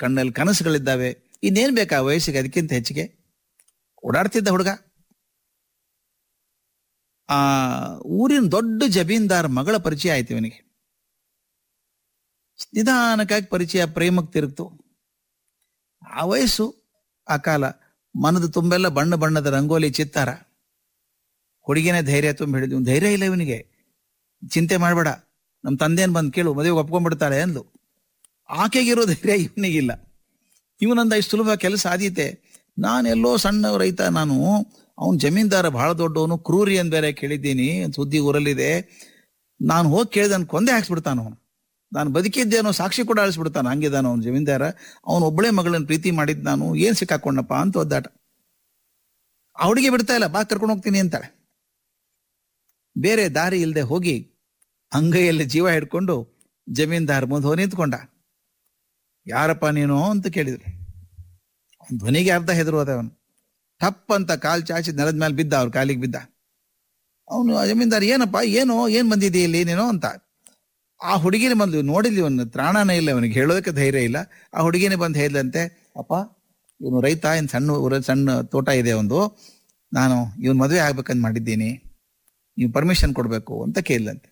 ಕಣ್ಣಲ್ಲಿ ಕನಸುಗಳಿದ್ದಾವೆ ಇನ್ನೇನ್ ಬೇಕಾ ವಯಸ್ಸಿಗೆ ಅದಕ್ಕಿಂತ ಹೆಚ್ಚಿಗೆ ಓಡಾಡ್ತಿದ್ದ ಹುಡುಗ ಆ ಊರಿನ ದೊಡ್ಡ ಜಮೀನ್ದಾರ್ ಮಗಳ ಪರಿಚಯ ಆಯ್ತು ಇವನಿಗೆ ನಿಧಾನಕ್ಕಾಗಿ ಪರಿಚಯ ಪ್ರೇಮಕ್ಕೆ ತಿರುಗ್ತು ಆ ವಯಸ್ಸು ಆ ಕಾಲ ಮನದ ತುಂಬೆಲ್ಲ ಬಣ್ಣ ಬಣ್ಣದ ರಂಗೋಲಿ ಚಿತ್ತಾರ ಹುಡುಗಿನೇ ಧೈರ್ಯ ತುಂಬ ಹಿಡಿದು ಇವ್ನ್ ಧೈರ್ಯ ಇಲ್ಲ ಇವನಿಗೆ ಚಿಂತೆ ಮಾಡಬೇಡ ನಮ್ಮ ತಂದೆನ್ ಬಂದು ಕೇಳು ಮದುವೆ ಒಪ್ಕೊಂಡ್ಬಿಡ್ತಾಳೆ ಅಂದ್ಲು ಆಕೆಗಿರೋ ಧೈರ್ಯ ಇವನಿಗಿಲ್ಲ ಇವನಂದ ಇಷ್ಟು ಸುಲಭ ಕೆಲಸ ಆದೀತೆ ನಾನೆಲ್ಲೋ ಸಣ್ಣ ರೈತ ನಾನು ಅವನ್ ಜಮೀನ್ದಾರ ಬಹಳ ದೊಡ್ಡವನು ಕ್ರೂರಿ ಅಂತ ಬೇರೆ ಕೇಳಿದ್ದೀನಿ ಸುದ್ದಿ ಊರಲ್ಲಿದೆ ನಾನು ಹೋಗಿ ಕೇಳಿದ ಕೊಂದೆ ಹಾಕ್ಸ್ಬಿಡ್ತಾನ ಅವನು ನಾನು ಬದುಕಿದ್ದೇನೋ ಸಾಕ್ಷಿ ಕೂಡ ಅಳಿಸ್ಬಿಡ್ತಾನ ಹಂಗಿದಾನ ಅವನು ಜಮೀನ್ದಾರ ಅವನು ಒಬ್ಬಳೇ ಮಗಳನ್ನ ಪ್ರೀತಿ ಮಾಡಿದ್ ನಾನು ಏನ್ ಸಿಕ್ಕಾಕೊಂಡಪ್ಪ ಅಂತ ಒದ್ದಾಟ ಆ ಹುಡುಗಿ ಬಿಡ್ತಾ ಇಲ್ಲ ಬಾ ಕರ್ಕೊಂಡು ಹೋಗ್ತೀನಿ ಅಂತಾಳೆ ಬೇರೆ ದಾರಿ ಇಲ್ಲದೆ ಹೋಗಿ ಅಂಗೈಯಲ್ಲಿ ಜೀವ ಹಿಡ್ಕೊಂಡು ಜಮೀನ್ದಾರ್ ಮುಂದೆ ಹೋಗಿ ನಿಂತ್ಕೊಂಡ ಯಾರಪ್ಪ ನೀನು ಅಂತ ಕೇಳಿದ್ರು ಅವ್ನ್ ಧ್ವನಿಗೆ ಅರ್ಧ ಹೆದರು ಅವನು ಟಪ್ ಅಂತ ಕಾಲ್ ಚಾಚಿ ನೆಲದ ಮೇಲೆ ಬಿದ್ದ ಅವ್ರ ಕಾಲಿಗೆ ಬಿದ್ದ ಅವನು ಜಮೀನ್ದಾರ್ ಏನಪ್ಪ ಏನೋ ಏನ್ ಬಂದಿದ್ದೀ ಇಲ್ಲಿ ನೀನು ಅಂತ ಆ ಹುಡುಗಿನೇ ಬಂದು ನೋಡಿದ್ಲಿ ಅವನು ತ್ರಾಣನೇ ಇಲ್ಲ ಅವನಿಗೆ ಹೇಳೋದಕ್ಕೆ ಧೈರ್ಯ ಇಲ್ಲ ಆ ಹುಡುಗಿನೇ ಬಂದು ಹೇಳಿದಂತೆ ಅಪ್ಪ ಇವನು ರೈತ ಇನ್ ಸಣ್ಣ ಊರ ಸಣ್ಣ ತೋಟ ಇದೆ ಒಂದು ನಾನು ಇವನ್ ಮದುವೆ ಆಗ್ಬೇಕಂತ ಮಾಡಿದ್ದೀನಿ ನೀವು ಪರ್ಮಿಷನ್ ಕೊಡ್ಬೇಕು ಅಂತ ಕೇಳಿದಂತೆ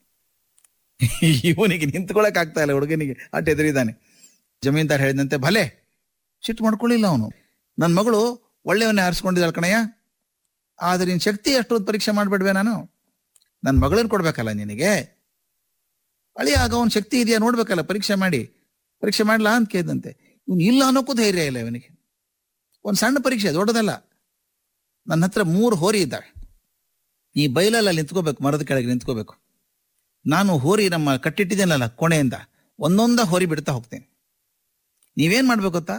ಇವನಿಗೆ ನಿಂತ್ಕೊಳಕ್ ಆಗ್ತಾ ಇಲ್ಲ ಹುಡುಗನಿಗೆ ಅಟ್ ಎದುರಿದ್ದಾನೆ ಜಮೀನ್ದಾರ್ ಹೇಳಿದಂತೆ ಭಲೆ ಸಿಟ್ಟು ಮಾಡ್ಕೊಳ್ಳಿಲ್ಲ ಅವನು ನನ್ನ ಮಗಳು ಒಳ್ಳೆಯವನ್ನೇ ಆರಿಸ್ಕೊಂಡಿದ್ದಾಳೆ ಕಣಯ್ಯ ಆದ್ರೆ ನಿನ್ ಶಕ್ತಿ ಅಷ್ಟೊಂದು ಪರೀಕ್ಷೆ ಮಾಡ್ಬಿಡ್ವೆ ನಾನು ನನ್ನ ಮಗಳನ್ನ ಕೊಡ್ಬೇಕಲ್ಲ ನಿನಗೆ ಅಳಿ ಆಗ ಅವನ ಶಕ್ತಿ ಇದೆಯಾ ನೋಡ್ಬೇಕಲ್ಲ ಪರೀಕ್ಷೆ ಮಾಡಿ ಪರೀಕ್ಷೆ ಮಾಡ್ಲಾ ಅಂತ ಕೇಳಿದಂತೆ ಇವ್ನು ಇಲ್ಲ ಅನ್ನೋಕ್ಕೂ ಧೈರ್ಯ ಇಲ್ಲ ಇವನಿಗೆ ಒಂದ್ ಸಣ್ಣ ಪರೀಕ್ಷೆ ದೊಡ್ಡದಲ್ಲ ನನ್ನ ಹತ್ರ ಮೂರು ಹೋರಿ ಇದ್ದಾವೆ ಈ ಬೈಲಲ್ಲಿ ನಿಂತ್ಕೋಬೇಕು ಮರದ ಕೆಳಗೆ ನಿಂತ್ಕೋಬೇಕು ನಾನು ಹೋರಿ ನಮ್ಮ ಕಟ್ಟಿಟ್ಟಿದ್ದೇನಲ್ಲ ಕೊನೆಯಿಂದ ಒಂದೊಂದ ಹೋರಿ ಬಿಡ್ತಾ ಹೋಗ್ತೇನೆ ನೀವೇನ್ ಮಾಡ್ಬೇಕು ಗೊತ್ತಾ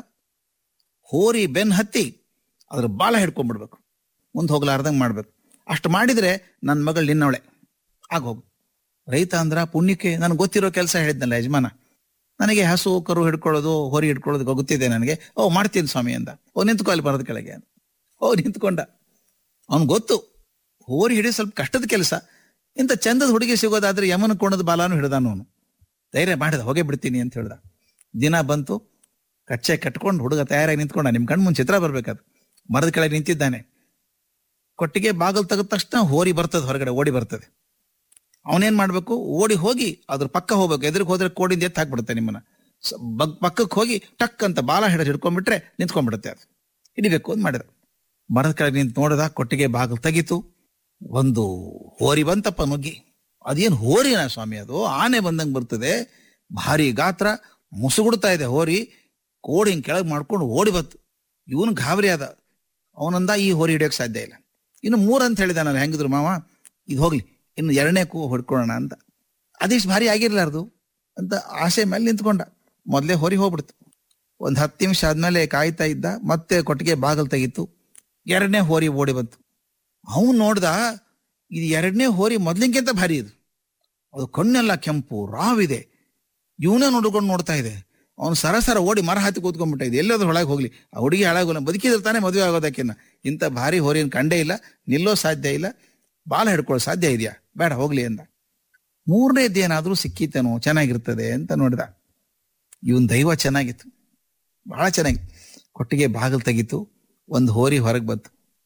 ಹೋರಿ ಬೆನ್ ಹತ್ತಿ ಅದ್ರ ಬಾಲ ಹಿಡ್ಕೊಂಡ್ಬಿಡ್ಬೇಕು ಮುಂದೆ ಹೋಗ್ಲಾರ್ದಂಗೆ ಮಾಡ್ಬೇಕು ಅಷ್ಟು ಮಾಡಿದ್ರೆ ನನ್ನ ಮಗಳು ನಿನ್ನವಳೆ ಆಗ ಹೋಗು ರೈತ ಅಂದ್ರ ಪುಣ್ಯಕ್ಕೆ ನನಗೆ ಗೊತ್ತಿರೋ ಕೆಲಸ ಹೇಳಿದ್ನಲ್ಲ ಯಜಮಾನ ನನಗೆ ಹಸು ಕರು ಹಿಡ್ಕೊಳ್ಳೋದು ಹೊರಿ ಹಿಡ್ಕೊಳ್ಳೋದು ಗೊತ್ತಿದೆ ನನಗೆ ಓ ಮಾಡ್ತೀನಿ ಸ್ವಾಮಿ ಅಂದ ಓ ನಿಂತ್ಕೊ ಅಲ್ಲಿ ಬರೋದ್ ಕೆಳಗೆ ಅಂತ ಓ ನಿಂತ್ಕೊಂಡ ಅವ್ನ್ ಗೊತ್ತು ಹೋರಿ ಹಿಡಿಯೋ ಸ್ವಲ್ಪ ಕಷ್ಟದ ಕೆಲಸ ಇಂಥ ಚಂದದ ಹುಡುಗಿ ಸಿಗೋದಾದ್ರೆ ಯಮನ ಕೋಣದ ಬಾಲಾನು ಹಿಡ್ದಾನು ಅವನು ಧೈರ್ಯ ಮಾಡಿದ ಹೋಗೇ ಬಿಡ್ತೀನಿ ಅಂತ ಹೇಳ್ದ ದಿನ ಬಂತು ಕಚ್ಚೆ ಕಟ್ಕೊಂಡು ಹುಡುಗ ತಯಾರಾಗಿ ನಿಂತ್ಕೊಂಡ ನಿಮ್ ಕಣ್ ಮುಂದೆ ಚಿತ್ರ ಬರ್ಬೇಕದು ಮರದ ಕೆಳಗೆ ನಿಂತಿದ್ದಾನೆ ಕೊಟ್ಟಿಗೆ ಬಾಗಲ್ ತೆಗೆದ ತಕ್ಷಣ ಹೋರಿ ಬರ್ತದೆ ಹೊರಗಡೆ ಓಡಿ ಬರ್ತದೆ ಅವನೇನ್ ಮಾಡ್ಬೇಕು ಓಡಿ ಹೋಗಿ ಅದ್ರ ಪಕ್ಕ ಹೋಗ್ಬೇಕು ಎದುರಿಗೆ ಹೋದ್ರೆ ಕೋಡಿಂದ ಎತ್ತು ಹಾಕ್ಬಿಡುತ್ತೆ ನಿಮ್ಮನ್ನ ಸ- ಬಗ್ ಪಕ್ಕಕ್ಕೆ ಹೋಗಿ ಟಕ್ ಅಂತ ಬಾಲ ಹಿಡಿದು ಹಿಡ್ಕೊಂಡ್ಬಿಟ್ರೆ ನಿಂತ್ಕೊಂಡ್ಬಿಡುತ್ತೆ ಅದು ಹಿಡಿಬೇಕು ಅಂತ ಮಾಡಿದ ಮರದ ಕೆಳಗೆ ನಿಂತು ನೋಡಿದ ಕೊಟ್ಟಿಗೆ ಬಾಗಿಲು ತೆಗಿತು ಒಂದು ಹೋರಿ ಬಂತಪ್ಪ ನುಗ್ಗಿ ಅದೇನು ಹೋರಿನ ಸ್ವಾಮಿ ಅದು ಆನೆ ಬಂದಂಗೆ ಬರ್ತದೆ ಭಾರಿ ಗಾತ್ರ ಮುಸುಗುಡ್ತಾ ಇದೆ ಹೋರಿ ಕೋಡಿ ಹಿಂಗ್ ಕೆಳಗೆ ಮಾಡ್ಕೊಂಡು ಓಡಿ ಬಂತು ಇವನು ಗಾಬರಿ ಆದ ಅವನಂದ ಈ ಹೋರಿ ಹಿಡಿಯೋಕೆ ಸಾಧ್ಯ ಇಲ್ಲ ಇನ್ನು ಮೂರ್ ಅಂತ ಹೇಳಿದ ನಾನು ಹೆಂಗಿದ್ರು ಮಾವ ಇದು ಹೋಗ್ಲಿ ಇನ್ನು ಎರಡನೇ ಕೂ ಹೊಡ್ಕೊಳ್ಳೋಣ ಅಂತ ಅದಿಷ್ಟು ಭಾರಿ ಆಗಿರ್ಲಾರ್ದು ಅಂತ ಆಸೆ ಮೇಲೆ ನಿಂತ್ಕೊಂಡ ಮೊದಲೇ ಹೊರಿ ಹೋಗ್ಬಿಡ್ತು ಒಂದ್ ಹತ್ತು ನಿಮಿಷ ಆದ್ಮೇಲೆ ಕಾಯ್ತಾ ಇದ್ದ ಮತ್ತೆ ಕೊಟ್ಟಿಗೆ ಬಾಗಲ್ ತೆಗಿತು ಎರಡನೇ ಹೋರಿ ಓಡಿ ಬಂತು ಅವನು ನೋಡ್ದ ಇದು ಎರಡನೇ ಹೋರಿ ಮೊದ್ಲಿಂಕಿಂತ ಭಾರಿ ಇದು ಅದು ಕಣ್ಣೆಲ್ಲ ಕೆಂಪು ರಾವಿದೆ ಇವನೇ ನೋಡ್ಕೊಂಡು ನೋಡ್ತಾ ಇದೆ ಅವನು ಸರಸರ ಓಡಿ ಮರ ಹತ್ತಿ ಕೂತ್ಕೊಂಡ್ಬಿಟ್ಟ ಇದೆ ಎಲ್ಲಾದ್ರೂ ಒಳಗೆ ಹೋಗ್ಲಿ ಆ ಹುಡುಗಿ ಹಾಳಾಗೋಲ್ಲ ಬದುಕಿದ್ರೆ ತಾನೇ ಮದುವೆ ಆಗೋದಕ್ಕಿನ್ನ ಇಂಥ ಭಾರಿ ಹೋರಿನ ಕಂಡೇ ಇಲ್ಲ ನಿಲ್ಲೋ ಸಾಧ್ಯ ಇಲ್ಲ ಬಾಲ ಹಿಡ್ಕೊಳ್ಳೋ ಸಾಧ್ಯ ಇದೆಯಾ ಬೇಡ ಹೋಗ್ಲಿ ಅಂದ ಮೂರನೇದೇನಾದ್ರೂ ಸಿಕ್ಕಿತೇನೋ ಚೆನ್ನಾಗಿರ್ತದೆ ಅಂತ ನೋಡಿದ ಇವನ್ ದೈವ ಚೆನ್ನಾಗಿತ್ತು ಬಹಳ ಚೆನ್ನಾಗಿತ್ತು ಕೊಟ್ಟಿಗೆ ಬಾಗಿಲು ತೆಗಿತು ಒಂದು ಹೋರಿ ಹೊರಗೆ ಬಂತು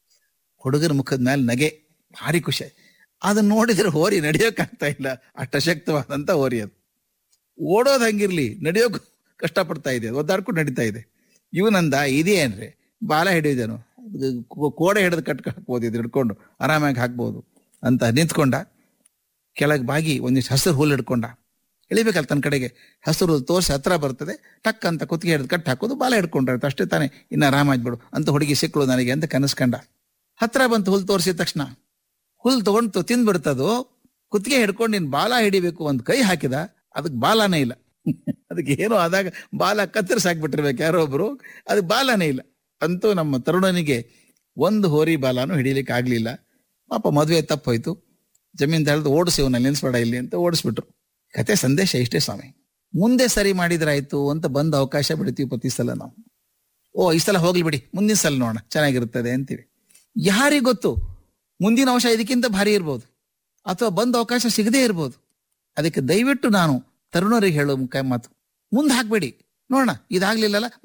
ಹುಡುಗರ ಮುಖದ ಮೇಲೆ ನಗೆ ಭಾರಿ ಖುಷಿ ಅದನ್ನ ನೋಡಿದ್ರೆ ಹೋರಿ ನಡೆಯೋಕ್ಕಾಗ್ತಾ ಇಲ್ಲ ಅಷ್ಟ ಶಕ್ತವಾದಂತ ಹೋರಿ ಅದು ಓಡೋದ್ ಹಂಗಿರ್ಲಿ ನಡೆಯೋಕ್ ಕಷ್ಟಪಡ್ತಾ ಇದೆ ಒದ್ದಾಡ್ಕೊಂಡು ನಡೀತಾ ಇದೆ ಇವನಂದ ಇದೇನ್ರಿ ಬಾಲ ಹಿಡಿಯೋದೇನು ಅದು ಕೋ- ಕೋಡೆ ಹಿಡಿದು ಕಟ್ಕ ಹಾಕ್ಬೋದು ಇದು ಹಿಡ್ಕೊಂಡು ಆರಾಮಾಗಿ ಹಾಕ್ಬೋದು ಅಂತ ನಿಂತ್ಕೊಂಡ ಕೆಳಗೆ ಬಾಗಿ ಒಂದಿಷ್ಟು ಹಸಿರು ಹುಲ್ಲು ಹಿಡ್ಕೊಂಡ ಇಳಿಬೇಕಲ್ಲ ತನ್ನ ಕಡೆಗೆ ಹಸಿರು ತೋರಿಸಿ ಹತ್ರ ಬರ್ತದೆ ಟಕ್ ಅಂತ ಕುತ್ತಿಗೆ ಹಿಡಿದು ಕಟ್ ಹಾಕೋದು ಬಾಲ ಹಿಡ್ಕೊಂಡ್ರೆ ಅಷ್ಟೇ ತಾನೇ ಇನ್ನು ಆರಾಮಾಗ್ಬಿಡು ಅಂತ ಹುಡುಗಿ ಸಿಕ್ಕಳು ನನಗೆ ಅಂತ ಕನಸ್ಕಂಡ ಹತ್ರ ಬಂತು ಹುಲ್ ತೋರಿಸಿದ ತಕ್ಷಣ ಹುಲ್ ತಗೊಂಡು ತಿಂದ್ಬಿಡ್ತದು ಕುತ್ತಿಗೆ ಹಿಡ್ಕೊಂಡು ನೀನ್ ಬಾಲ ಹಿಡಿಬೇಕು ಒಂದ್ ಕೈ ಹಾಕಿದ ಅದಕ್ಕೆ ಬಾಲನೇ ಇಲ್ಲ ಅದಕ್ಕೆ ಏನೋ ಆದಾಗ ಬಾಲ ಕತ್ತರಿಸಿ ಹಾಕ್ಬಿಟ್ಟಿರ್ಬೇಕು ಯಾರೋ ಒಬ್ರು ಅದಕ್ಕೆ ಬಾಲನೇ ಇಲ್ಲ ಅಂತೂ ನಮ್ಮ ತರುಣನಿಗೆ ಒಂದು ಹೋರಿ ಬಾಲನು ಹಿಡಿಲಿಕ್ಕೆ ಆಗ್ಲಿಲ್ಲ ಪಾಪ ಮದುವೆ ತಪ್ಪೋಯ್ತು ಜಮೀನ್ ತಳೆದು ಓಡಿಸಿ ಅವನಲ್ಲಿ ನಿಲ್ಸ್ಬೇಡ ಇಲ್ಲಿ ಅಂತ ಓಡಿಸ್ಬಿಟ್ರು ಕತೆ ಸಂದೇಶ ಇಷ್ಟೇ ಸ್ವಾಮಿ ಮುಂದೆ ಸರಿ ಮಾಡಿದ್ರಾಯ್ತು ಅಂತ ಬಂದ ಅವಕಾಶ ಬಿಡ್ತೀವಿ ಪ್ರತಿ ಸಲ ನಾವು ಓ ಈ ಸಲ ಹೋಗ್ಲಿ ಬಿಡಿ ಮುಂದಿನ ಸಲ ನೋಡೋಣ ಚೆನ್ನಾಗಿರುತ್ತದೆ ಅಂತೀವಿ ಯಾರಿಗ್ ಗೊತ್ತು ಮುಂದಿನ ಅಂಶ ಇದಕ್ಕಿಂತ ಭಾರಿ ಇರ್ಬೋದು ಅಥವಾ ಬಂದ ಅವಕಾಶ ಸಿಗದೇ ಇರ್ಬೋದು ಅದಕ್ಕೆ ದಯವಿಟ್ಟು ನಾನು ತರುಣರಿಗೆ ಹೇಳೋ ಮುಖ ಮಾತು ಮುಂದೆ ಹಾಕ್ಬೇಡಿ ನೋಡೋಣ ಇದಾಗ್ಲಿಲ್ಲಲ್ಲ